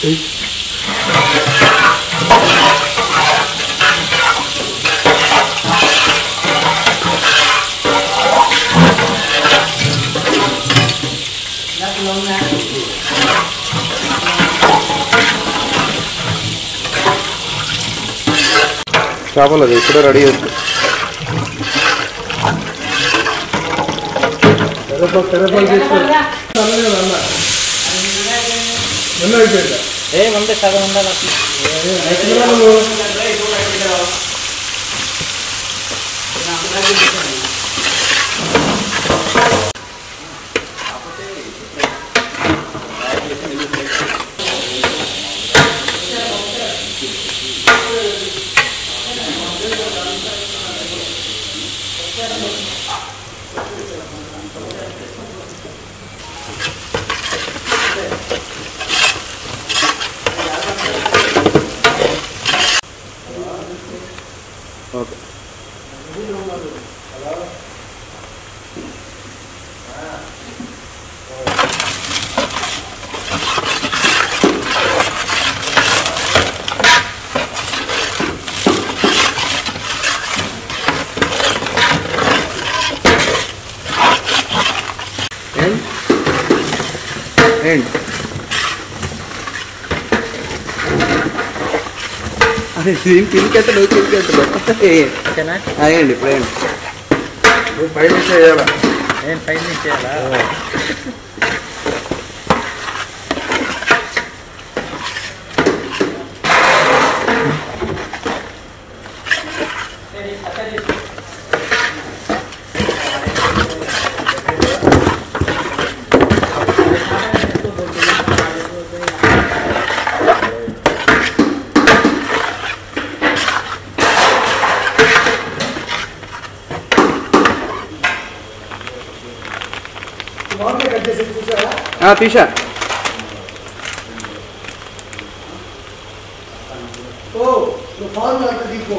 చేపలు అది ఇప్పుడే రెడీ చేస్తుంది కరేపాకు కరేపాకు తీసుకొని అన్ననే అన్న ఎన్నో అయిపోయిందా ఏముంది సగం ఉండాలి అసలు ఎక్కడ నువ్వు ఓకే ఏంటి ఏంటి అదే దీని కిందకెట్టలు కిందకెట్టలు ఓకేనా అయ్యండి ఇప్పుడు ఏంటి నువ్వు పైన చేయాలా నేను పైన నుంచి చేయాలా మామిడి కట్ చేసి చూసావా ఆ, తీసా ఓ నువ్వు ఫార్ములా అంతా దిక్కో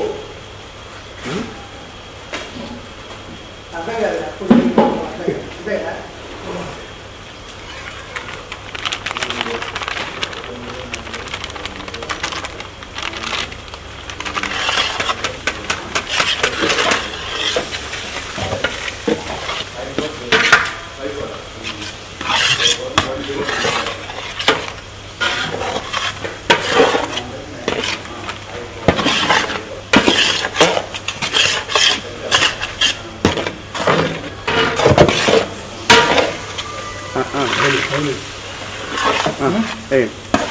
అర్థం కాదు అప్పుడు దిక్కో, అర్థం కాదు. ఇదేనా? ఆ, ఆ, ఆ, వేయండి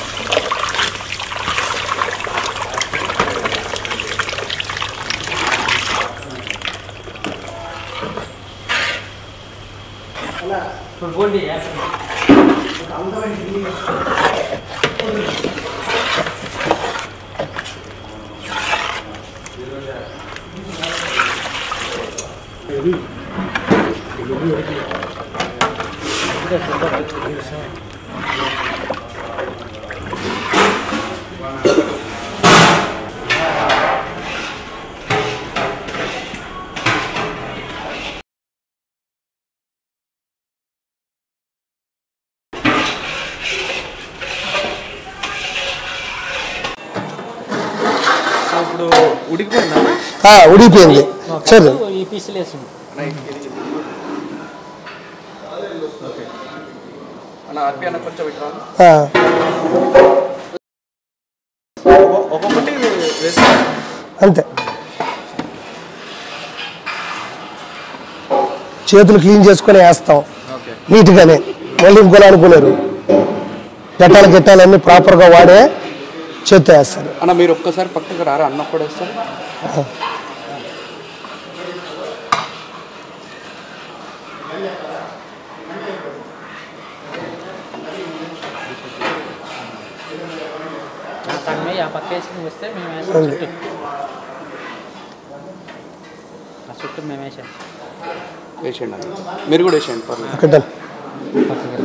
అలా ఇప్పుడు బోల్డ్ ఒక అందమైన ఇల్లు. సో ఇప్పుడు ఉడికిపోయిందా ఆ, ఉడికిపోయింది సరే ఈ పీసులు వేసింది అన్న అర్పి అన్న కొంచెం ఇట్రా ఆ, ఒక్కొ- ఒక్కొక్కటి వేసి అంతే చేతులు క్లీన్ చేసుకొని వేస్తాం ఓకే నీట్గానే మళ్ళీ ఇంకోలా అనుకున్నారు గట్టాలు గిట్టాలు అన్నీ ప్రాపర్గా వాడే చేత్తో వేస్తారు అన్న మీరు ఒక్కసారి పక్కకు రారా అన్న కూడా వేస్తారు ఆ సగమే ఆ పక్క వేసి వస్తే మేము వేసాం ఉంది. చుట్టూ ఆ చుట్టూ మేము వేసాం వేసేయండి అన్న మీరు కూడా వేసేయండి పర్లేదు అక్కడ పక్కకి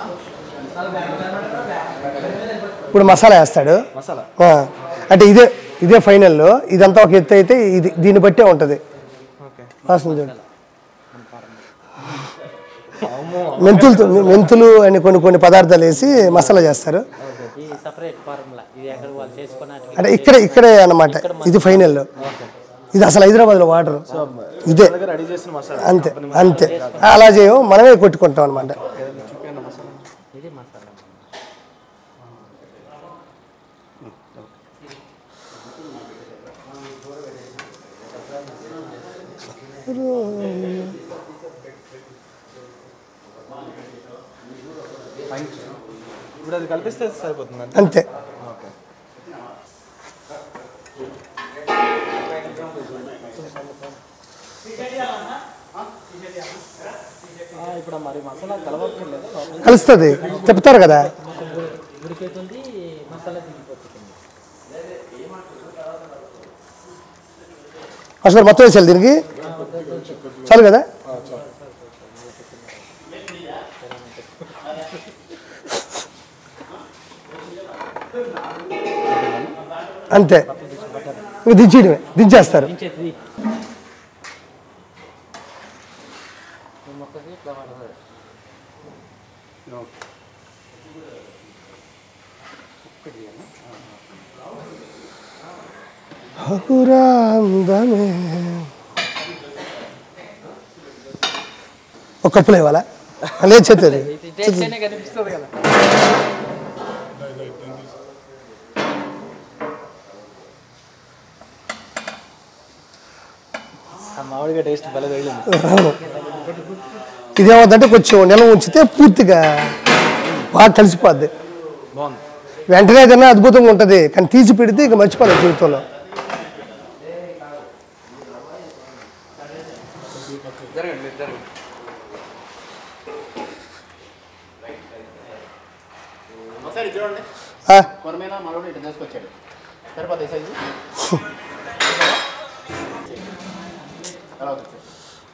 ఇప్పుడు మసాలా వేస్తాడు మసాలా ఆ, అంటే ఇదే ఇదే ఫైనల్లో ఇదంతా ఒక ఎత్తు అయితే ఇది దీన్ని బట్టే ఉంటుంది ఓకే వాసన చూడు మెంతులు మెంతులు అని కొన్ని కొన్ని పదార్థాలు వేసి మసాలా చేస్తారు ఈ సపరేట్ ఫార్ములా ఇది ఎక్కడ వాళ్ళు చేసుకున్న అంటే ఇక్కడే ఇక్కడే అన్నమాట ఇది ఫైనల్ ఇది అసలు హైదరాబాద్లో వాటర్ ఇదే రెడీ చేసిన మసాలా అంతే అంతే అలా చేయం మనమే కొట్టుకుంటాం అనమాట చూపించండి మసాలా ఇది మసాలా ఇప్పుడు అది కలిపిస్తే సరిపోతుంది అంతే ఓకే ఇప్పుడు మరి మసాలా కలవక్కర్లేదు కలుస్తుంది చెప్తారు కదా ఉడికేతుంది మసాలా దిగిపోతుంది అసలు మొత్తం వేసేయాలి దీనికి చాలు కదా అంతే ఇక దించేయడమే దించేస్తారు దించేది మొక్కకి ఇట్లా పడుతుంది అపురాందమే ఒక కప్పులు ఇవ్వాలా లేదు చేతుంది ఇది టేస్ట్నే కనిపిస్తుంది కదా ఆ మామిడిగా టేస్ట్ భలే తగిలింది ఇదేమవుతుందంటే కొంచెం నిల్వ ఉంచితే పూర్తిగా బాగా కలిసిపోద్ది బాగుంది వెంటనే కన్నా అద్భుతంగా ఉంటుంది కానీ తీసి పెడితే ఇక మర్చిపోలేదు జీవితంలో జరగండి మీరు జరగండి ఒకసారి చూడండి ఆ, కొరమేనా మనోడు ఇటు తీసుకొచ్చాడు సరిపోతాయి సైజు తర్వాత వచ్చాడు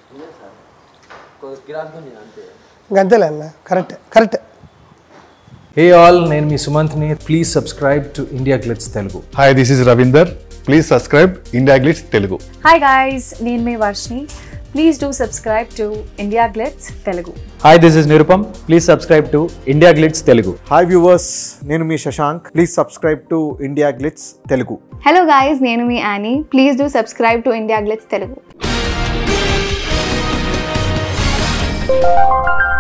ఇంక అంతేలే అన్న కరెక్ట్ కరెక్ట్ హే ఆల్ నేను మీ సుమంత్ని please subscribe to India Glitz Telugu hi this is Ravinder please subscribe India Glitz Telugu hi guys నేను మీ Varshini please do subscribe to India Glitz Telugu hi this is Nirupam please subscribe to India Glitz Telugu hi viewers నేను మీ Shashank please subscribe to India Glitz Telugu hello guys నేను మీ Annie please do subscribe to India Glitz Telugu